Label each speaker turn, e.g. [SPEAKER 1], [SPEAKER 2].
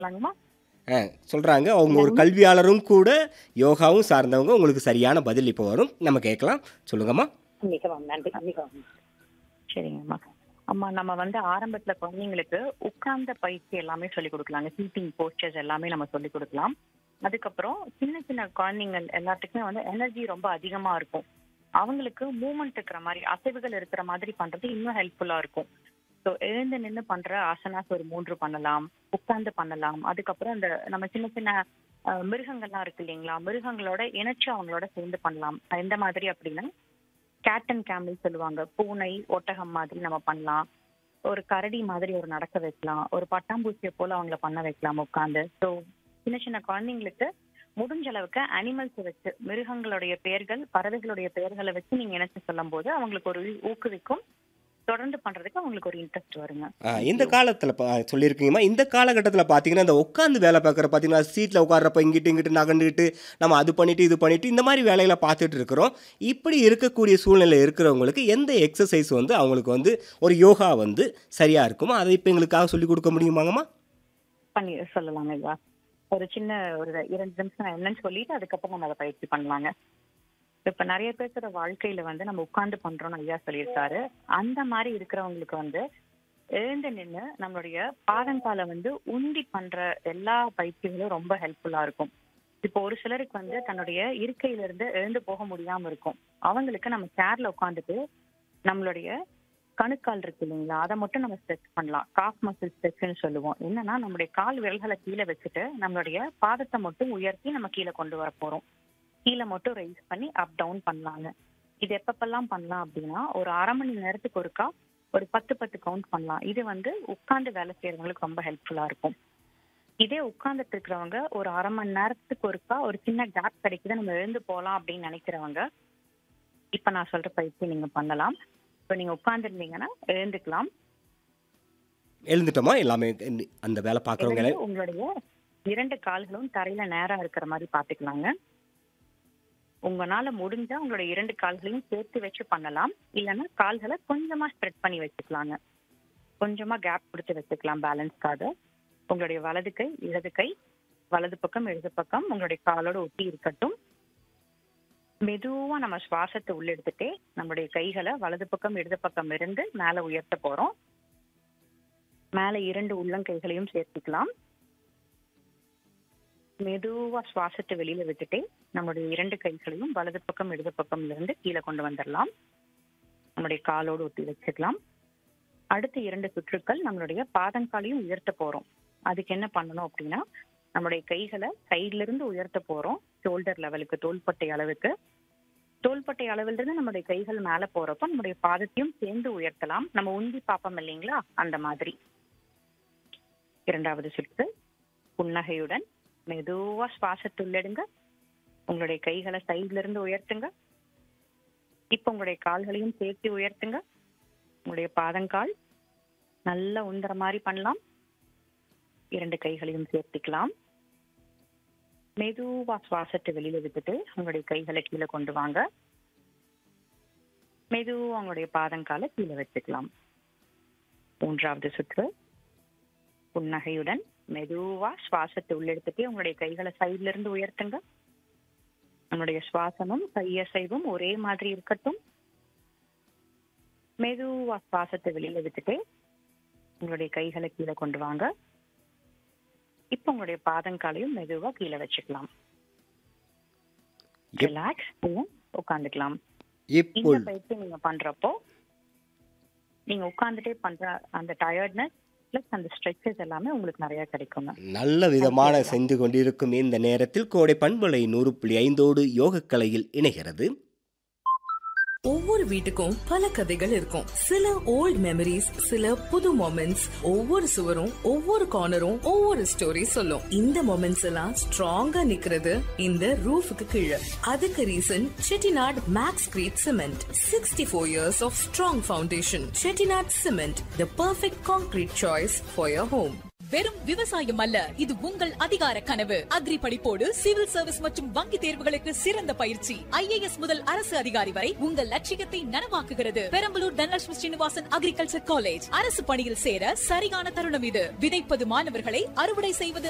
[SPEAKER 1] சொல்லலாங்கம்மா
[SPEAKER 2] ஆ சொல்கிறாங்க அவங்க ஒரு கல்வியாளரும் கூட யோகாவும் சார்ந்தவங்க உங்களுக்கு சரியான பதில் இப்போ வரும் நம்ம கேட்கலாம் சொல்லுங்கம்மா
[SPEAKER 1] மிகவும் நன்றி மிகவும் சரிங்கம்மா அம்மா நம்ம வந்து ஆரம்பத்துல குழந்தைங்களுக்கு உட்கார்ந்த பயிற்சி எல்லாமே சொல்லி கொடுக்கலாங்க சீட்டிங் போஸ்டர்ஸ் எல்லாமே நம்ம சொல்லி கொடுக்கலாம் அதுக்கப்புறம் சின்ன சின்ன குழந்தைங்கள் எல்லாத்துக்குமே வந்து எனர்ஜி ரொம்ப அதிகமா இருக்கும் அவங்களுக்கு மூமெண்ட் இருக்கிற மாதிரி அசைவுகள் இருக்கிற மாதிரி பண்றது இன்னும் ஹெல்ப்ஃபுல்லா இருக்கும் ஸோ எழுந்து நின்று பண்ற ஆசனாஸ் ஒரு மூன்று பண்ணலாம் உட்கார்ந்து பண்ணலாம் அதுக்கப்புறம் இந்த நம்ம சின்ன சின்ன அஹ், மிருகங்கள்லாம் இருக்கு இல்லைங்களா மிருகங்களோட இணைச்சு அவங்களோட சேர்ந்து பண்ணலாம் எந்த மாதிரி அப்படின்னா கேட் அண்ட் கேமல் சொல்லுவாங்க பூனை ஒட்டகம் மாதிரி நம்ம பண்ணலாம் ஒரு கரடி மாதிரி ஒரு நடக்க வைக்கலாம் ஒரு பட்டாம்பூச்சியை போல அவங்கள பண்ண வைக்கலாம் உட்காந்து ஸோ சின்ன சின்ன குழந்தைங்களுக்கு முடிஞ்ச அளவுக்கு அனிமல்ஸ் வச்சு மிருகங்களுடைய பெயர்கள் பறவைகளுடைய பெயர்களை வச்சு நீங்க இணைச்சு சொல்லும் போது அவங்களுக்கு ஒரு ஊக்குவிக்கும் தொடர்ந்து பண்றதுக்கு அவங்களுக்கு ஒரு இன்ட்ரெஸ்ட் வருங்க
[SPEAKER 2] ஆ, இந்த காலத்தில் பா சொல்லியிருக்கீங்கம்மா இந்த காலகட்டத்தில் பார்த்தீங்கன்னா இந்த உட்காந்து வேலை பார்க்குற பார்த்தீங்கன்னா சீட்டில் உட்கார்றப்ப இங்கிட்டு இங்கிட்டு நகண்டுக்கிட்டு நம்ம அது பண்ணிட்டு இது பண்ணிட்டு இந்த மாதிரி வேலைகளை பார்த்துட்டு இருக்கிறோம் இப்படி இருக்கக்கூடிய சூழ்நிலை இருக்கிறவங்களுக்கு எந்த எக்ஸசைஸ் வந்து அவங்களுக்கு வந்து ஒரு யோகா வந்து சரியாக இருக்குமோ அதை இப்போ எங்களுக்காக சொல்லி கொடுக்க முடியுமாங்கம்மா
[SPEAKER 1] பண்ணி சொல்லலாங்க ஐயா ஒரு சின்ன ஒரு இரண்டு நிமிஷம் நான் என்னன்னு சொல்லிட்டு அதுக்கப்புறம் நம்ம அதை பயிற்சி பண்ணலாங்க இப்ப நிறைய பேர்த்தோட வாழ்க்கையில வந்து நம்ம உட்கார்ந்து பண்றோம்னு ஐயா சொல்லியிருக்காரு அந்த மாதிரி இருக்கிறவங்களுக்கு வந்து எழுந்து நின்று நம்மளுடைய பாதங்கால வந்து உந்தி பண்ற எல்லா பயிற்சிகளும் ரொம்ப ஹெல்ப்ஃபுல்லா இருக்கும் இப்போ ஒரு சிலருக்கு வந்து தன்னுடைய இருக்கையில இருந்து எழுந்து போக முடியாம இருக்கும் அவங்களுக்கு நம்ம சேர்ல உட்காந்துட்டு நம்மளுடைய கணுக்கால் இருக்கு இல்லைங்களா அதை மட்டும் நம்ம ஸ்ட்ரெச் பண்ணலாம் காஃப் மசில் ஸ்ட்ரெச்னு சொல்லுவோம் என்னன்னா நம்மளுடைய கால் விரல்களை கீழே வச்சுட்டு நம்மளுடைய பாதத்தை மட்டும் உயர்த்தி நம்ம கீழே கொண்டு வர போறோம் கீழே மட்டும் ரைஸ் பண்ணி அப் டவுன் பண்ணலாங்க இது எப்பப்பெல்லாம் பண்ணலாம் அப்படின்னா ஒரு அரை மணி நேரத்துக்கு ஒருக்கா ஒரு பத்து பத்து கவுண்ட் பண்ணலாம் இது வந்து உட்கார்ந்து வேலை செய்யறவங்களுக்கு ரொம்ப ஹெல்ப்ஃபுல்லா இருக்கும் இதே உட்கார்ந்துட்டு இருக்கிறவங்க ஒரு அரை மணி நேரத்துக்கு ஒருக்கா ஒரு சின்ன கேப் கிடைக்குது நம்ம எழுந்து போகலாம் அப்படின்னு நினைக்கிறவங்க இப்ப நான் சொல்ற பயிற்சி நீங்க பண்ணலாம் இப்போ நீங்க உட்கார்ந்துருந்தீங்கன்னா எழுந்துக்கலாம்
[SPEAKER 2] எழுந்துட்டோமா எல்லாமே இந்த- அந்த வேலை பார்க்குறவங்க
[SPEAKER 1] எழுந்து உங்களுடைய இரண்டு கால்களும் தரையில நேரா இருக்கிற மாதிரி பாத்துக்கலாங்க உங்களால முடிஞ்சா உங்களுடைய இரண்டு கால்களையும் சேர்த்து வச்சு பண்ணலாம் இல்லைன்னா கால்களை கொஞ்சமா ஸ்ப்ரெட் பண்ணி வச்சுக்கலாங்க கொஞ்சமா கேப் கொடுத்து வச்சுக்கலாம் பேலன்ஸ்க்காக உங்களுடைய வலது கை இடது கை வலது பக்கம் இடது பக்கம் உங்களுடைய காலோட ஒட்டி இருக்கட்டும் மெதுவா நம்ம சுவாசத்தை உள்ளெடுத்துட்டே நம்மளுடைய கைகளை வலது பக்கம் இடது பக்கம் இருந்து மேல உயர்த்த போறோம் மேல இரண்டு உள்ளங்கைகளையும் சேர்த்துக்கலாம் மெதுவா சுவாசத்தை வெளியில விட்டுட்டே நம்மளுடைய இரண்டு கைகளையும் வலது பக்கம் இடது பக்கம் இருந்து கீழே கொண்டு வந்துடலாம் நம்மளுடைய காலோடு ஒட்டி வச்சுக்கலாம் அடுத்த இரண்டு சுற்றுக்கள் நம்மளுடைய பாதங்காலையும் உயர்த்த போறோம் அதுக்கு என்ன பண்ணணும் அப்படின்னா நம்மளுடைய கைகளை சைட்ல இருந்து உயர்த்த போறோம் ஷோல்டர் லெவலுக்கு தோள்பட்டை அளவுக்கு தோள்பட்டை அளவுல இருந்து நம்மளுடைய கைகள் மேல போறப்போ நம்மளுடைய பாதத்தையும் சேர்ந்து உயர்த்தலாம் நம்ம உந்தி பார்ப்போம் இல்லைங்களா அந்த மாதிரி இரண்டாவது சுற்று புன்னகையுடன் மெதுவா சுவாசத்தை உள்ளெடுங்க உங்களுடைய கைகளை சைட்ல இருந்து உயர்த்துங்க இப்ப உங்களுடைய கால்களையும் சேர்த்து உயர்த்துங்க உங்களுடைய பாதங்கால் நல்லா உந்துற மாதிரி பண்ணலாம் இரண்டு கைகளையும் சேர்த்துக்கலாம் மெதுவா சுவாசத்தை வெளியில விட்டுட்டு உங்களுடைய கைகளை கீழே கொண்டு வாங்க மெதுவா உங்களுடைய பாதங்காலை கீழே வச்சுக்கலாம் மூன்றாவது சுற்று புன்னகையுடன் மெதுவா சுவாசத்தை உள்ளெடுத்துட்டு உங்களுடைய கைகளை சைட்ல இருந்து உயர்த்துங்க நம்மளுடைய சுவாசமும் கையசைவும் ஒரே மாதிரி இருக்கட்டும் மெதுவா சுவாசத்தை வெளியில விட்டுட்டு உங்களுடைய கைகளை கீழே கொண்டு வாங்க இப்ப உங்களுடைய பாதங்காலையும் மெதுவா கீழே வச்சுக்கலாம்
[SPEAKER 2] எப்-
[SPEAKER 1] ரிலாக்ஸ் உட்காந்துக்கலாம்
[SPEAKER 2] இப்போ
[SPEAKER 1] இந்த பயிற்சி நீங்க பண்றப்போ நீங்க உட்கார்ந்துட்டே பண்ற அந்த டயர்ட்னஸ் பிளஸ் அந்த ஸ்ட்ரெச்சஸ் எல்லாமே உங்களுக்கு நிறைய கிடைக்குங்க
[SPEAKER 2] நல்ல விதமான சென்று கொண்டிருக்கும் இந்த நேரத்தில் கோடை பண்பலை நூறு புள்ளி ஐந்தோடு யோகக்கலையில் இணைகிறது
[SPEAKER 3] ஒவ்வொரு வீட்டுக்கும் பல கதைகள் இருக்கும் சில ஓல்ட் மெமரிஸ் சில புது மொமெண்ட்ஸ் ஒவ்வொரு சுவரும் ஒவ்வொரு கார்னரும் ஒவ்வொரு ஸ்டோரி சொல்லும் இந்த மொமெண்ட்ஸ் எல்லாம் ஸ்ட்ராங்கா நிக்கிறது இந்த ரூஃபுக்கு கீழே அதுக்கு reason Chettinad max crete cement sixty four years of strong foundation Chettinad cement the perfect concrete choice for your home
[SPEAKER 4] வெறும் விவசாயம் அல்ல இது உங்கள் அதிகார கனவு அக்ரி படிப்போடு சிவில் சர்வீஸ் மற்றும் வங்கி தேர்வுகளுக்கு சிறந்த பயிற்சி ஐஏஎஸ் முதல் அரசு அதிகாரி வரை உங்கள் லட்சியத்தை நனவாக்குகிறது பெரம்பலூர் தனலட்சுமி ஸ்ரீனிவாசன் அக்ரிகல்ச்சர் காலேஜ் அரசு பணியில் சேர சரியான தருணம் இது விதைப்பது மாணவர்களை அறுவடை செய்வது